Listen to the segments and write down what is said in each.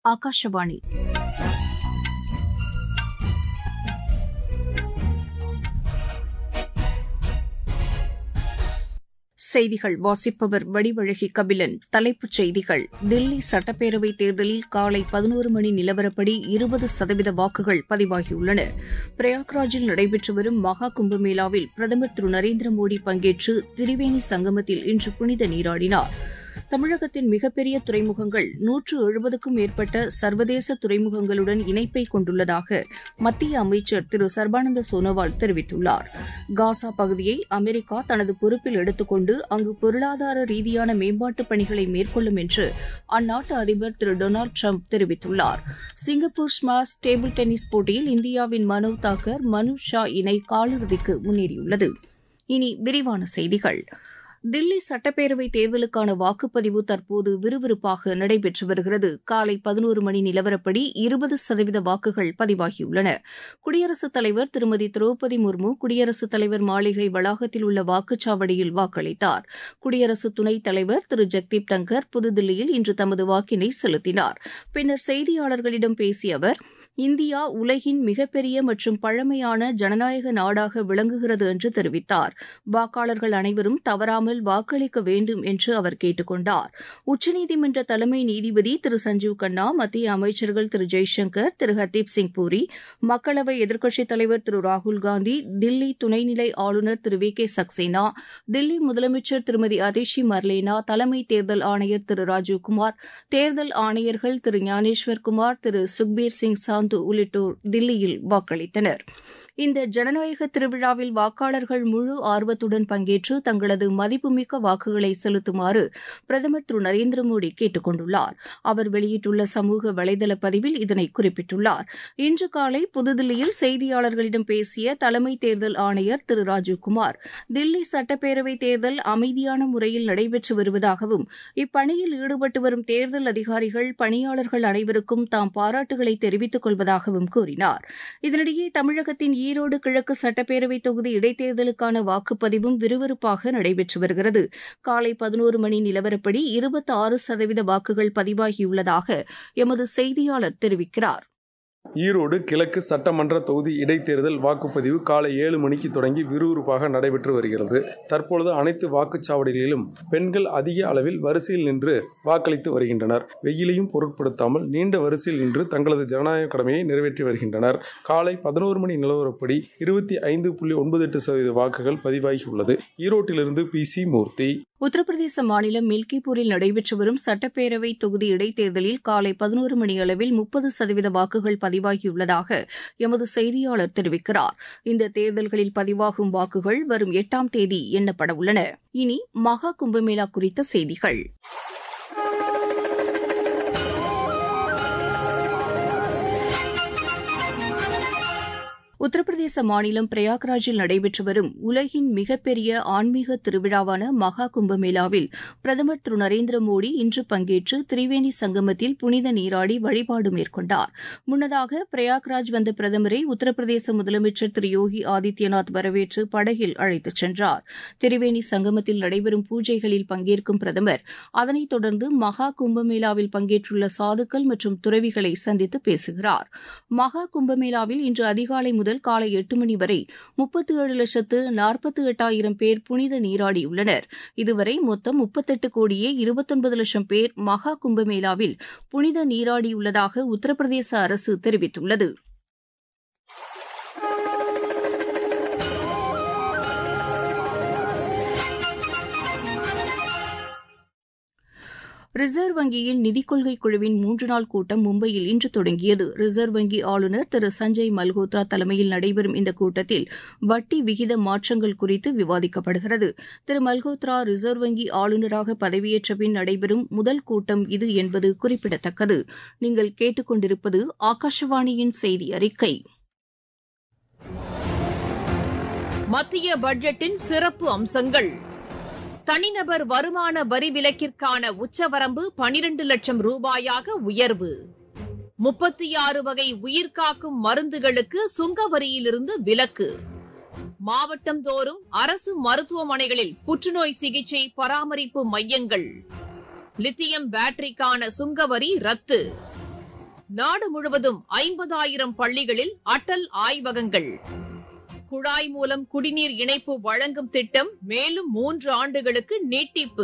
ஆகாஷவாணி செய்திகள் வாசிப்பவர் வடிவழகி கபிலன் தலைப்புச் செய்திகள் தில்லி சட்டப்பேரவைத் தேர்தலில் காலை பதினோரு மணி நிலவரப்படி இருபது சதவீத வாக்குகள் பதிவாகியுள்ளன பிரயாக்ராஜில் நடைபெற்று வரும் மகா கும்பமேளாவில் பிரதமர் திரு நரேந்திர மோடி பங்கேற்று திரிவேணி சங்கமத்தில் இன்று புனித நீராடினார் தமிழகத்தின் மிகப்பெரிய துறைமுகங்கள் நூற்று எழுபதுக்கும் மேற்பட்ட சர்வதேச துறைமுகங்களுடன் இணைப்பை கொண்டுள்ளதாக மத்திய அமைச்சர் திரு சர்பானந்த சோனோவால் தெரிவித்துள்ளார் காசா பகுதியை அமெரிக்கா தனது பொறுப்பில் எடுத்துக்கொண்டு அங்கு பொருளாதார ரீதியான மேம்பாட்டுப் பணிகளை மேற்கொள்ளும் என்று அந்நாட்டு அதிபர் திரு டொனால்டு ட்ரம்ப் தெரிவித்துள்ளார் சிங்கப்பூர் ஸ்மாஷ் டேபிள் டென்னிஸ் போட்டியில் இந்தியாவின் மனோவ் தாக்கர் மனு ஷா இணை காலிறுதிக்கு முன்னேறியுள்ளது இனி விரிவான செய்திகள் தில்லி சட்டப்பேரவை தேர்தலுக்கான வாக்குப்பதிவு தற்போது விறுவிறுப்பாக நடைபெற்று வருகிறது காலை பதினோரு மணி நிலவரப்படி இருபது சதவீத வாக்குகள் பதிவாகியுள்ளன குடியரசுத் தலைவர் திருமதி திரௌபதி முர்மு குடியரசுத் தலைவர் மாளிகை வளாகத்தில் உள்ள வாக்குச்சாவடியில் வாக்களித்தார் குடியரசு துணைத் தலைவர் திரு ஜெக்தீப் டங்கர் புதுதில்லியில் இன்று தமது வாக்கினை செலுத்தினார் பின்னர் செய்தியாளர்களிடம் பேசிய அவர் இந்தியா உலகின் மிகப்பெரிய மற்றும் பழமையான ஜனநாயக நாடாக விளங்குகிறது என்று தெரிவித்தார் வாக்காளர்கள் அனைவரும் தவறாமல் வாக்களிக்க வேண்டும் என்று அவர் கேட்டுக் கொண்டார் உச்சநீதிமன்ற தலைமை நீதிபதி திரு சஞ்சீவ் கண்ணா மத்திய அமைச்சர்கள் திரு ஜெய்சங்கர் திரு ஹர்தீப் சிங் பூரி மக்களவை எதிர்க்கட்சித் தலைவர் திரு ராகுல்காந்தி தில்லி துணைநிலை ஆளுநர் திரு வி கே சக்சேனா தில்லி முதலமைச்சர் திருமதி அதிஷி மர்லேனா தலைமை தேர்தல் ஆணையர் திரு ராஜீவ்குமார் தேர்தல் ஆணையர்கள் திரு ஞானேஸ்வர் குமார் திரு சுக்பீர் சிங் சாந்து உள்ளிட்டோர் தில்லியில் வாக்களித்தனர் இந்த ஜனநாயக திருவிழாவில் வாக்காளர்கள் முழு ஆர்வத்துடன் பங்கேற்று தங்களது மதிப்புமிக்க வாக்குகளை செலுத்துமாறு பிரதமர் திரு நரேந்திர மோடி கேட்டுக் கொண்டுள்ளார் அவர் வெளியிட்டுள்ள சமூக வலைதள பதிவில் இதனை குறிப்பிட்டுள்ளார் இன்று காலை புதுதில்லியில் செய்தியாளர்களிடம் பேசிய தலைமை தேர்தல் ஆணையர் திரு ராஜீவ்குமார் தில்லி சட்டப்பேரவை தேர்தல் அமைதியான முறையில் நடைபெற்று வருவதாகவும் இப்பணியில் ஈடுபட்டு வரும் தேர்தல் அதிகாரிகள் பணியாளர்கள் அனைவருக்கும் தாம் பாராட்டுகளை தெரிவித்துக் கொள்வதாகவும் கூறினார் இதனிடையே தமிழகத்தின் ஈரோடு கிழக்கு சட்டப்பேரவை தொகுதி இடைத்தேர்தலுக்கான வாக்குப்பதிவும் விறுவிறுப்பாக நடைபெற்று வருகிறது காலை பதினோரு மணி நிலவரப்படி இருபத்தி ஆறு சதவீத வாக்குகள் பதிவாகியுள்ளதாக எமது செய்தியாளர் தெரிவிக்கிறார் ஈரோடு கிழக்கு சட்டமன்ற தொகுதி இடைத்தேர்தல் வாக்குப்பதிவு காலை ஏழு மணிக்கு தொடங்கி விறுவிறுப்பாக நடைபெற்று வருகிறது தற்பொழுது அனைத்து வாக்குச்சாவடிகளிலும் பெண்கள் அதிக அளவில் வரிசையில் நின்று வாக்களித்து வருகின்றனர் வெயிலையும் பொருட்படுத்தாமல் நீண்ட வரிசையில் நின்று தங்களது ஜனநாயக கடமையை நிறைவேற்றி வருகின்றனர் காலை பதினோரு மணி நிலவரப்படி இருபத்தி ஐந்து புள்ளி ஒன்பது எட்டு சதவீத வாக்குகள் பதிவாகியுள்ளது ஈரோட்டிலிருந்து பி சி மூர்த்தி உத்தரப்பிரதேச மாநிலம் மில்கிப்பூரில் நடைபெற்று வரும் சட்டப்பேரவை தொகுதி இடைத்தேர்தலில் காலை பதினோரு மணி அளவில் முப்பது சதவீத வாக்குகள் பதிவாகியுள்ளதாக எமது செய்தியாளர் தெரிவிக்கிறார் இந்த தேர்தல்களில் பதிவாகும் வாக்குகள் வரும் எட்டாம் தேதி எண்ணப்பட உள்ளன இனி மகா கும்பமேளா குறித்த செய்திகள் உத்தரப்பிரதேச மாநிலம் பிரயாக்ராஜில் நடைபெற்று வரும் உலகின் மிகப்பெரிய ஆன்மீக திருவிழாவான மகா கும்பமேளாவில் பிரதமர் திரு நரேந்திர மோடி இன்று பங்கேற்று திரிவேணி சங்கமத்தில் புனித நீராடி வழிபாடு மேற்கொண்டார் முன்னதாக பிரயாக்ராஜ் வந்த பிரதமரை உத்தரப்பிரதேச முதலமைச்சர் திரு யோகி ஆதித்யநாத் வரவேற்று படகில் அழைத்துச் சென்றார் திரிவேணி சங்கமத்தில் நடைபெறும் பூஜைகளில் பங்கேற்கும் பிரதமர் அதனைத் தொடர்ந்து மகா கும்பமேளாவில் பங்கேற்றுள்ள சாதுக்கள் மற்றும் துறவிகளை சந்தித்து பேசுகிறார் மகா கும்பமேளாவில் இன்று அதிகாலை முதல் முதல் காலை எட்டு மணி வரை முப்பத்தி ஏழு லட்சத்து நாற்பத்தி எட்டாயிரம் பேர் புனித நீராடியுள்ளனர் இதுவரை மொத்தம் முப்பத்தெட்டு கோடியே இருபத்தொன்பது லட்சம் பேர் மகா கும்பமேளாவில் புனித நீராடியுள்ளதாக உத்தரப்பிரதேச அரசு தெரிவித்துள்ளது ரிசர்வ் வங்கியின் நிதிக் கொள்கை குழுவின் மூன்று நாள் கூட்டம் மும்பையில் இன்று தொடங்கியது ரிசர்வ் வங்கி ஆளுநர் திரு சஞ்சய் மல்ஹோத்ரா தலைமையில் நடைபெறும் இந்த கூட்டத்தில் வட்டி விகித மாற்றங்கள் குறித்து விவாதிக்கப்படுகிறது திரு மல்ஹோத்ரா ரிசர்வ் வங்கி ஆளுநராக பதவியேற்ற பின் நடைபெறும் முதல் கூட்டம் இது என்பது குறிப்பிடத்தக்கது நீங்கள் கேட்டுக்கொண்டிருப்பது ஆகாஷவாணியின் செய்தி அறிக்கை மத்திய பட்ஜெட்டின் சிறப்பு அம்சங்கள் தனிநபர் வருமான வரி விலக்கிற்கான உச்சவரம்பு பனிரண்டு லட்சம் ரூபாயாக உயர்வு முப்பத்தி ஆறு வகை உயிர்காக்கும் மருந்துகளுக்கு சுங்க வரியிலிருந்து விலக்கு மாவட்டம் தோறும் அரசு மருத்துவமனைகளில் புற்றுநோய் சிகிச்சை பராமரிப்பு மையங்கள் லித்தியம் பேட்டரிக்கான சுங்கவரி ரத்து நாடு முழுவதும் ஐம்பதாயிரம் பள்ளிகளில் அடல் ஆய்வகங்கள் குழாய் மூலம் குடிநீர் இணைப்பு வழங்கும் திட்டம் மேலும் மூன்று ஆண்டுகளுக்கு நீட்டிப்பு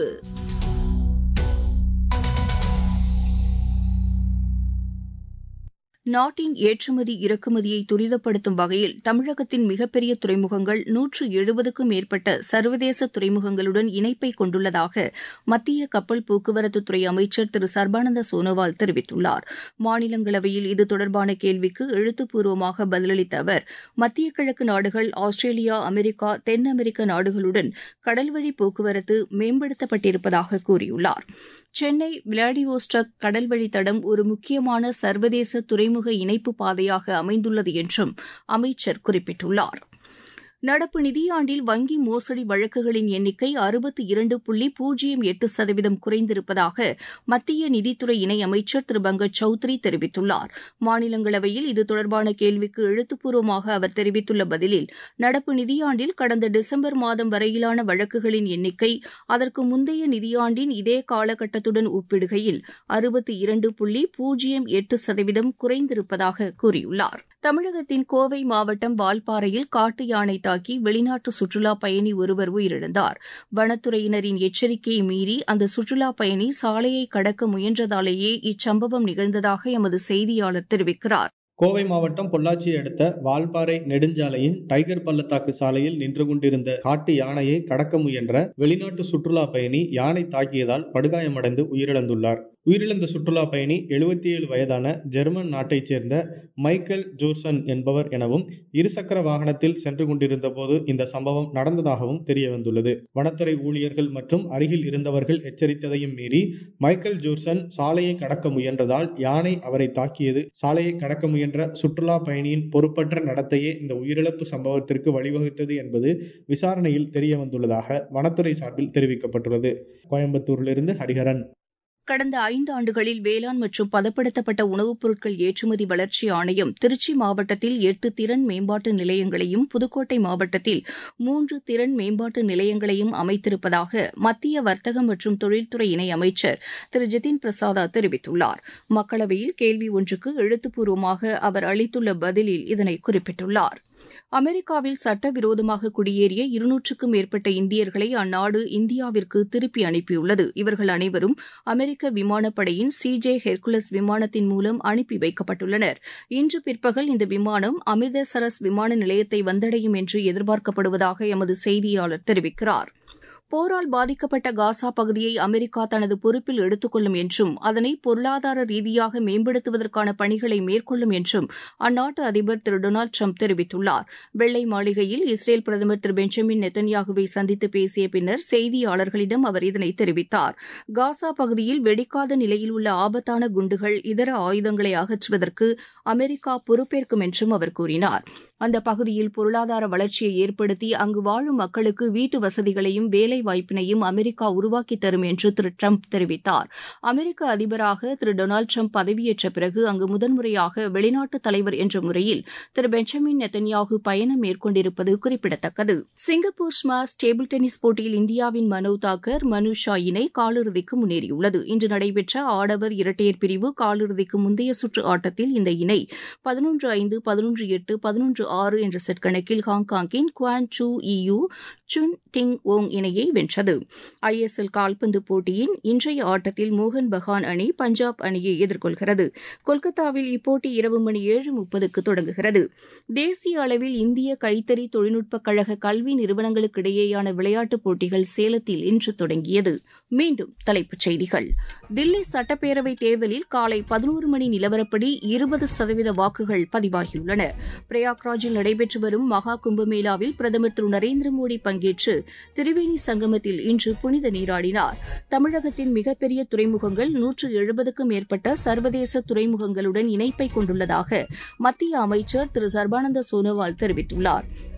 நாட்டின் ஏற்றுமதி இறக்குமதியை துரிதப்படுத்தும் வகையில் தமிழகத்தின் மிகப்பெரிய துறைமுகங்கள் நூற்று எழுபதுக்கும் மேற்பட்ட சர்வதேச துறைமுகங்களுடன் இணைப்பை கொண்டுள்ளதாக மத்திய கப்பல் போக்குவரத்துத்துறை அமைச்சர் திரு சர்பானந்த சோனோவால் தெரிவித்துள்ளார் மாநிலங்களவையில் இது தொடர்பான கேள்விக்கு எழுத்துப்பூர்வமாக பதிலளித்த அவர் மத்திய கிழக்கு நாடுகள் ஆஸ்திரேலியா அமெரிக்கா தென் அமெரிக்க நாடுகளுடன் கடல்வழி போக்குவரத்து மேம்படுத்தப்பட்டிருப்பதாக கூறியுள்ளார் சென்னை விளாடிவோஸ்டாக் கடல்வழி தடம் ஒரு முக்கியமான சர்வதேச துறைமுக இணைப்பு பாதையாக அமைந்துள்ளது என்றும் அமைச்சர் குறிப்பிட்டுள்ளார் நடப்பு நிதியாண்டில் வங்கி மோசடி வழக்குகளின் எண்ணிக்கை அறுபத்தி இரண்டு புள்ளி பூஜ்ஜியம் எட்டு சதவீதம் குறைந்திருப்பதாக மத்திய நிதித்துறை இணையமைச்சர் திரு பங்கஜ் சௌத்ரி தெரிவித்துள்ளார் மாநிலங்களவையில் இது தொடர்பான கேள்விக்கு எழுத்துப்பூர்வமாக அவர் தெரிவித்துள்ள பதிலில் நடப்பு நிதியாண்டில் கடந்த டிசம்பர் மாதம் வரையிலான வழக்குகளின் எண்ணிக்கை அதற்கு முந்தைய நிதியாண்டின் இதே காலகட்டத்துடன் ஒப்பிடுகையில் அறுபத்தி இரண்டு புள்ளி பூஜ்ஜியம் எட்டு சதவீதம் குறைந்திருப்பதாக கூறியுள்ளார் தமிழகத்தின் கோவை மாவட்டம் வால்பாறையில் காட்டு யானை தாக்கி வெளிநாட்டு சுற்றுலா பயணி ஒருவர் உயிரிழந்தார் வனத்துறையினரின் எச்சரிக்கையை மீறி அந்த சுற்றுலா பயணி சாலையை கடக்க முயன்றதாலேயே இச்சம்பவம் நிகழ்ந்ததாக எமது செய்தியாளர் தெரிவிக்கிறார் கோவை மாவட்டம் பொள்ளாச்சியை அடுத்த வால்பாறை நெடுஞ்சாலையின் டைகர் பள்ளத்தாக்கு சாலையில் நின்று கொண்டிருந்த காட்டு யானையை கடக்க முயன்ற வெளிநாட்டு சுற்றுலா பயணி யானை தாக்கியதால் படுகாயமடைந்து உயிரிழந்துள்ளார் உயிரிழந்த சுற்றுலா பயணி எழுபத்தி ஏழு வயதான ஜெர்மன் நாட்டைச் சேர்ந்த மைக்கேல் ஜோர்சன் என்பவர் எனவும் இருசக்கர வாகனத்தில் சென்று கொண்டிருந்த போது இந்த சம்பவம் நடந்ததாகவும் தெரிய வந்துள்ளது வனத்துறை ஊழியர்கள் மற்றும் அருகில் இருந்தவர்கள் எச்சரித்ததையும் மீறி மைக்கேல் ஜோர்சன் சாலையை கடக்க முயன்றதால் யானை அவரை தாக்கியது சாலையை கடக்க முயன்ற சுற்றுலா பயணியின் பொறுப்பற்ற நடத்தையே இந்த உயிரிழப்பு சம்பவத்திற்கு வழிவகுத்தது என்பது விசாரணையில் தெரிய வந்துள்ளதாக வனத்துறை சார்பில் தெரிவிக்கப்பட்டுள்ளது கோயம்புத்தூரிலிருந்து ஹரிஹரன் கடந்த ஐந்து ஆண்டுகளில் வேளாண் மற்றும் பதப்படுத்தப்பட்ட உணவுப் பொருட்கள் ஏற்றுமதி வளர்ச்சி ஆணையம் திருச்சி மாவட்டத்தில் எட்டு திறன் மேம்பாட்டு நிலையங்களையும் புதுக்கோட்டை மாவட்டத்தில் மூன்று திறன் மேம்பாட்டு நிலையங்களையும் அமைத்திருப்பதாக மத்திய வர்த்தகம் மற்றும் தொழில்துறை இணை அமைச்சர் திரு ஜிதின் பிரசாதா தெரிவித்துள்ளார் மக்களவையில் கேள்வி ஒன்றுக்கு எழுத்துப்பூர்வமாக அவர் அளித்துள்ள பதிலில் இதனை குறிப்பிட்டுள்ளார் அமெரிக்காவில் சட்டவிரோதமாக குடியேறிய இருநூற்றுக்கும் மேற்பட்ட இந்தியர்களை அந்நாடு இந்தியாவிற்கு திருப்பி அனுப்பியுள்ளது இவர்கள் அனைவரும் அமெரிக்க விமானப்படையின் சிஜே ஹெர்குலஸ் விமானத்தின் மூலம் அனுப்பி வைக்கப்பட்டுள்ளனர் இன்று பிற்பகல் இந்த விமானம் அமிர்தசரஸ் விமான நிலையத்தை வந்தடையும் என்று எதிர்பார்க்கப்படுவதாக எமது செய்தியாளர் தெரிவிக்கிறார் போரால் பாதிக்கப்பட்ட காசா பகுதியை அமெரிக்கா தனது பொறுப்பில் எடுத்துக்கொள்ளும் என்றும் அதனை பொருளாதார ரீதியாக மேம்படுத்துவதற்கான பணிகளை மேற்கொள்ளும் என்றும் அந்நாட்டு அதிபர் திரு டொனால்டு ட்ரம்ப் தெரிவித்துள்ளார் வெள்ளை மாளிகையில் இஸ்ரேல் பிரதமர் திரு பெஞ்சமின் நெத்தன்யாகுவை சந்தித்து பேசிய பின்னர் செய்தியாளர்களிடம் அவர் இதனை தெரிவித்தார் காசா பகுதியில் வெடிக்காத நிலையில் உள்ள ஆபத்தான குண்டுகள் இதர ஆயுதங்களை அகற்றுவதற்கு அமெரிக்கா பொறுப்பேற்கும் என்றும் அவர் கூறினார் அந்த பகுதியில் பொருளாதார வளர்ச்சியை ஏற்படுத்தி அங்கு வாழும் மக்களுக்கு வீட்டு வசதிகளையும் வேலை வாய்ப்பினையும் அமெரிக்கா உருவாக்கித் தரும் என்று திரு ட்ரம்ப் தெரிவித்தார் அமெரிக்க அதிபராக திரு டொனால்டு ட்ரம்ப் பதவியேற்ற பிறகு அங்கு முதன்முறையாக வெளிநாட்டு தலைவர் என்ற முறையில் திரு பெஞ்சமின் நெத்தன்யாகு பயணம் மேற்கொண்டிருப்பது குறிப்பிடத்தக்கது சிங்கப்பூர் ஸ்மாஷ் டேபிள் டென்னிஸ் போட்டியில் இந்தியாவின் மனோ தாக்கர் மனு ஷா இணை காலிறுதிக்கு முன்னேறியுள்ளது இன்று நடைபெற்ற ஆடவர் இரட்டையர் பிரிவு காலிறுதிக்கு முந்தைய சுற்று ஆட்டத்தில் இந்த இணை பதினொன்று ஐந்து பதினொன்று எட்டு பதினொன்று ஆறு என்ற செட் கணக்கில் ஹாங்காங்கின் குவான் சூ இயூ சுன் டிங் ஓங் இணையை வென்றது ஐஎஸ்எல் கால்பந்து போட்டியின் இன்றைய ஆட்டத்தில் மோகன் பகான் அணி பஞ்சாப் அணியை எதிர்கொள்கிறது கொல்கத்தாவில் இப்போட்டி இரவு மணி ஏழு முப்பதுக்கு தொடங்குகிறது தேசிய அளவில் இந்திய கைத்தறி தொழில்நுட்பக் கழக கல்வி நிறுவனங்களுக்கிடையேயான விளையாட்டுப் போட்டிகள் சேலத்தில் இன்று தொடங்கியது மீண்டும் தலைப்புச் செய்திகள் தில்லி சட்டப்பேரவைத் தேர்தலில் காலை பதினோரு மணி நிலவரப்படி இருபது சதவீத வாக்குகள் பதிவாகியுள்ளன பிரயாக்ராஜில் நடைபெற்று வரும் மகா கும்பமேளாவில் பிரதமர் திரு நரேந்திர மோடி பங்கேற்று திரிவேணி சங்கமத்தில் இன்று புனித நீராடினார் தமிழகத்தின் மிகப்பெரிய துறைமுகங்கள் நூற்று எழுபதுக்கும் மேற்பட்ட சர்வதேச துறைமுகங்களுடன் இணைப்பை கொண்டுள்ளதாக மத்திய அமைச்சர் திரு சர்பானந்த சோனோவால் தெரிவித்துள்ளார்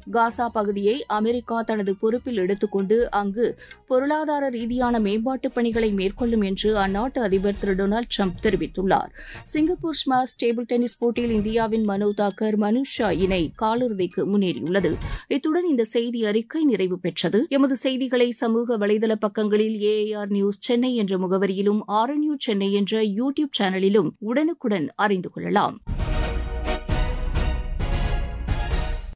காசா பகுதியை அமெரிக்கா தனது பொறுப்பில் எடுத்துக்கொண்டு அங்கு பொருளாதார ரீதியான மேம்பாட்டுப் பணிகளை மேற்கொள்ளும் என்று அந்நாட்டு அதிபர் திரு டொனால்டு ட்ரம்ப் தெரிவித்துள்ளார் சிங்கப்பூர் ஸ்மாஷ் டேபிள் டென்னிஸ் போட்டியில் இந்தியாவின் மனு தாக்கர் மனுஷ் ஷா இணை காலிறுதிக்கு முன்னேறியுள்ளது இத்துடன் இந்த செய்தி அறிக்கை நிறைவு பெற்றது எமது செய்திகளை சமூக வலைதள பக்கங்களில் ஏஐஆர் நியூஸ் சென்னை என்ற முகவரியிலும் ஆர் சென்னை என்ற யூ டியூப் சேனலிலும் உடனுக்குடன் அறிந்து கொள்ளலாம்